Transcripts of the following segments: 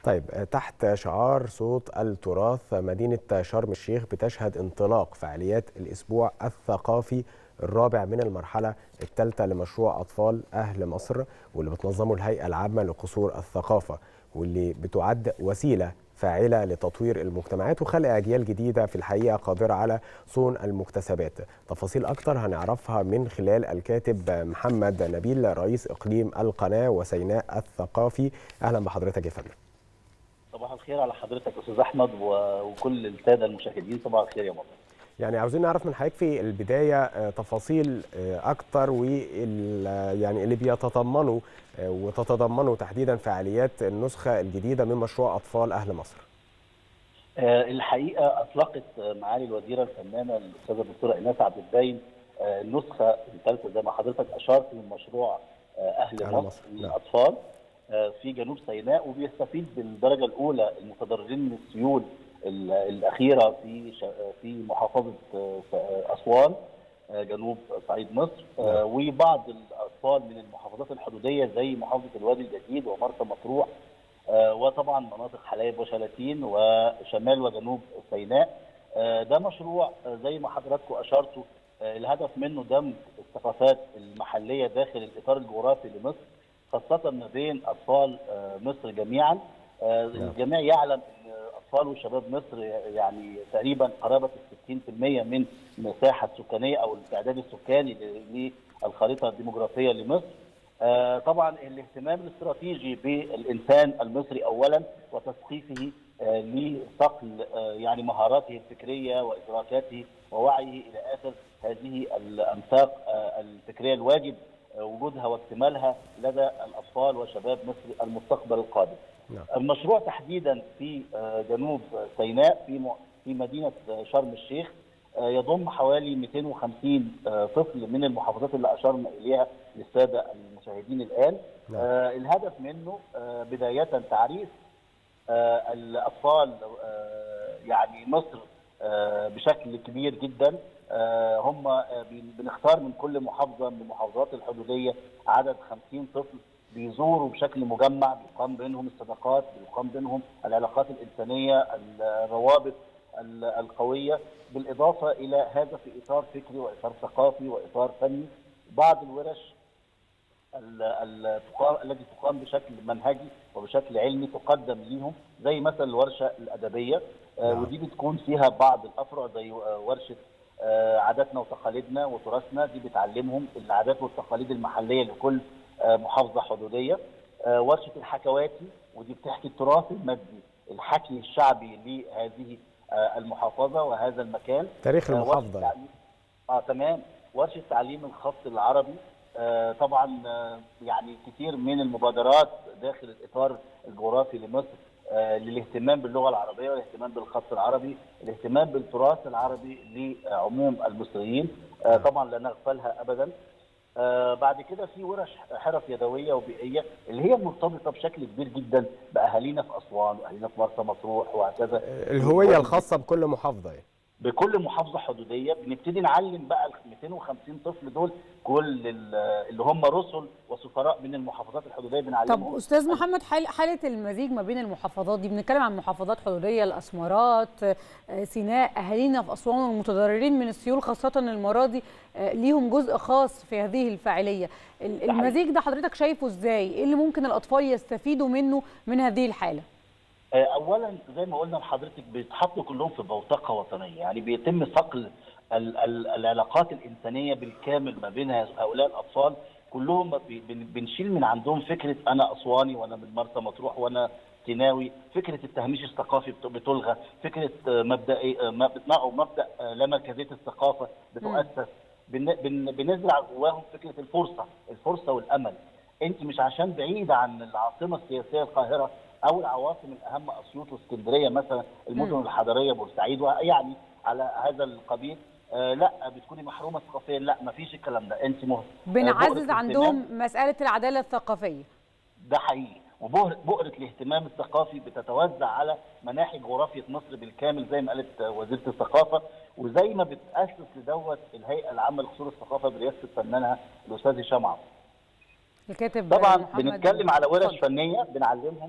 طيب تحت شعار صوت التراث مدينة شرم الشيخ بتشهد انطلاق فعاليات الأسبوع الثقافي الرابع من المرحلة الثالثة لمشروع أطفال أهل مصر واللي بتنظمه الهيئة العامة لقصور الثقافة واللي بتعد وسيلة فاعلة لتطوير المجتمعات وخلق أجيال جديدة في الحقيقة قادرة على صون المكتسبات تفاصيل أكتر هنعرفها من خلال الكاتب محمد نبيل رئيس إقليم القناة وسيناء الثقافي أهلا بحضرتك يا فندم صباح الخير على حضرتك استاذ احمد وكل الساده المشاهدين صباح الخير يا مصر يعني عاوزين نعرف من حضرتك في البدايه تفاصيل اكتر وال يعني اللي بيتضمنوا وتتضمنوا تحديدا فعاليات النسخه الجديده من مشروع اطفال اهل مصر. الحقيقه اطلقت معالي الوزيره الفنانه الاستاذه الدكتوره ايناس عبد الدايم النسخه الثالثه زي ما حضرتك اشرت من مشروع اهل, أهل مصر للاطفال في جنوب سيناء وبيستفيد بالدرجه الاولى المتضررين من السيول الاخيره في في محافظه اسوان جنوب صعيد مصر وبعض الاطفال من المحافظات الحدوديه زي محافظه الوادي الجديد ومرسى مطروح وطبعا مناطق حلايب وشلاتين وشمال وجنوب سيناء ده مشروع زي ما حضراتكم اشرتوا الهدف منه دمج الثقافات المحليه داخل الاطار الجغرافي لمصر خاصة ما بين أطفال مصر جميعا الجميع يعلم أن أطفال وشباب مصر يعني تقريبا قرابة 60% من المساحة السكانية أو التعداد السكاني للخريطة الديموغرافية لمصر طبعا الاهتمام الاستراتيجي بالإنسان المصري أولا وتثقيفه لصقل يعني مهاراته الفكرية وإدراكاته ووعيه إلى آخر هذه الأنساق الفكرية الواجب وجودها واكتمالها لدى الاطفال وشباب مصر المستقبل القادم. نعم. المشروع تحديدا في جنوب سيناء في في مدينه شرم الشيخ يضم حوالي 250 طفل من المحافظات اللي اشرنا اليها للساده المشاهدين الان. نعم. الهدف منه بدايه تعريف الاطفال يعني مصر بشكل كبير جدا هم بنختار من كل محافظه من المحافظات الحدوديه عدد 50 طفل بيزوروا بشكل مجمع بيقام بينهم الصداقات بيقام بينهم العلاقات الانسانيه الروابط القويه بالاضافه الى هذا في اطار فكري واطار ثقافي واطار فني بعض الورش التي تقام بشكل منهجي وبشكل علمي تقدم ليهم زي مثلا الورشه الادبيه ودي بتكون فيها بعض الافرع زي ورشه عاداتنا وتقاليدنا وتراثنا دي بتعلمهم العادات والتقاليد المحليه لكل محافظه حدوديه ورشه الحكواتي ودي بتحكي التراث المادي الحكي الشعبي لهذه المحافظه وهذا المكان تاريخ المحافظه اه تمام ورشه تعليم الخط العربي آه طبعا آه يعني كثير من المبادرات داخل الاطار الجغرافي لمصر آه للاهتمام باللغه العربيه والاهتمام بالخط العربي، الاهتمام بالتراث العربي لعموم المصريين طبعا لا نغفلها ابدا. بعد كده في ورش حرف يدويه وبيئيه اللي هي مرتبطه بشكل كبير جدا باهالينا في اسوان واهالينا في مرسى مطروح وهكذا. الهويه الخاصه بكل محافظه يعني. بكل محافظه حدوديه بنبتدي نعلم بقى ال 250 طفل دول كل اللي هم رسل وسفراء من المحافظات الحدوديه بنعلمهم طب استاذ محمد حاله المزيج ما بين المحافظات دي بنتكلم عن محافظات حدوديه الاسمرات سيناء اهالينا في اسوان والمتضررين من السيول خاصه المره دي ليهم جزء خاص في هذه الفاعليه المزيج ده حضرتك شايفه ازاي ايه اللي ممكن الاطفال يستفيدوا منه من هذه الحاله اولا زي ما قلنا لحضرتك بيتحطوا كلهم في بوتقه وطنيه يعني بيتم صقل ال ال العلاقات الانسانيه بالكامل ما بين هؤلاء الاطفال كلهم بنشيل من عندهم فكره انا اسواني وانا من مرسى مطروح وانا سيناوي فكره التهميش الثقافي بتلغى فكره مبدا او مبدا لا مركزيه الثقافه بتؤسس بنزرع جواهم فكره الفرصه الفرصه والامل انت مش عشان بعيده عن العاصمه السياسيه القاهره او العواصم الاهم اسيوط واسكندريه مثلا المدن الحضريه بورسعيد يعني على هذا القبيل آه لا بتكوني محرومه ثقافيا لا ما فيش الكلام ده انت مه... بنعزز عندهم مساله العداله الثقافيه ده حقيقي وبؤره الاهتمام الثقافي بتتوزع على مناحي جغرافيه مصر بالكامل زي ما قالت وزيره الثقافه وزي ما بتاسس لدوت الهيئه العامه لقصور الثقافه برئاسه فنانها الاستاذ هشام عاصم الكاتب طبعا بنتكلم على ورش فنيه بنعلمهم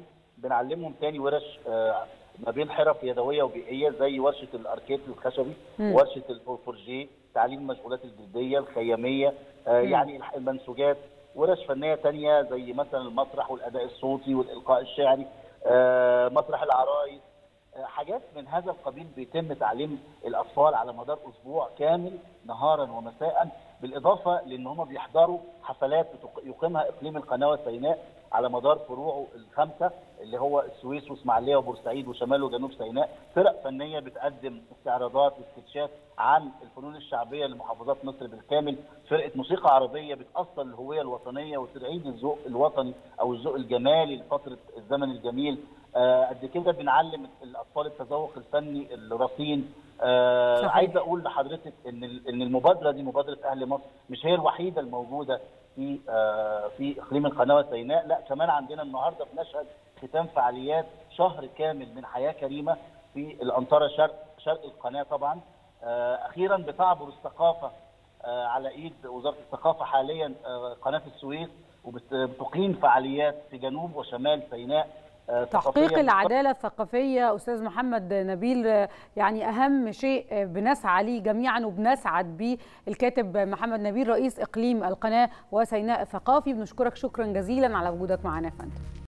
بنعلمهم تاني ورش ما بين حرف يدويه وبيئيه زي ورشه الاركيت الخشبي ورشه الفورجيه تعليم المشغولات الجلديه الخياميه يعني المنسوجات ورش فنيه تانية زي مثلا المسرح والاداء الصوتي والالقاء الشعري مسرح العرايس حاجات من هذا القبيل بيتم تعليم الاطفال على مدار اسبوع كامل نهارا ومساء بالاضافه لان هم بيحضروا حفلات يقيمها اقليم القناه والسيناء على مدار فروعه الخمسه اللي هو السويس واسماعيليه وبورسعيد وشمال وجنوب سيناء فرق فنيه بتقدم استعراضات واستكشاف عن الفنون الشعبيه لمحافظات مصر بالكامل فرقه موسيقى عربيه بتاصل الهويه الوطنيه وتعيد الذوق الوطني او الذوق الجمالي لفتره الزمن الجميل آه قد كده بنعلم الاطفال التذوق الفني الرصين آه عايز اقول لحضرتك ان ان المبادره دي مبادره اهل مصر مش هي الوحيده الموجوده في آه في اقليم القناه والسيناء لا كمان عندنا النهارده بنشهد ختام فعاليات شهر كامل من حياه كريمه في الانطره شرق شرق القناه طبعا آه اخيرا بتعبر الثقافه آه على ايد وزاره الثقافه حاليا قناه السويس وبتقيم فعاليات في جنوب وشمال سيناء تحقيق العداله الثقافيه استاذ محمد نبيل يعني اهم شيء بنسعى ليه جميعا وبنسعد بيه الكاتب محمد نبيل رئيس اقليم القناه وسيناء الثقافي بنشكرك شكرا جزيلا على وجودك معنا يا فندم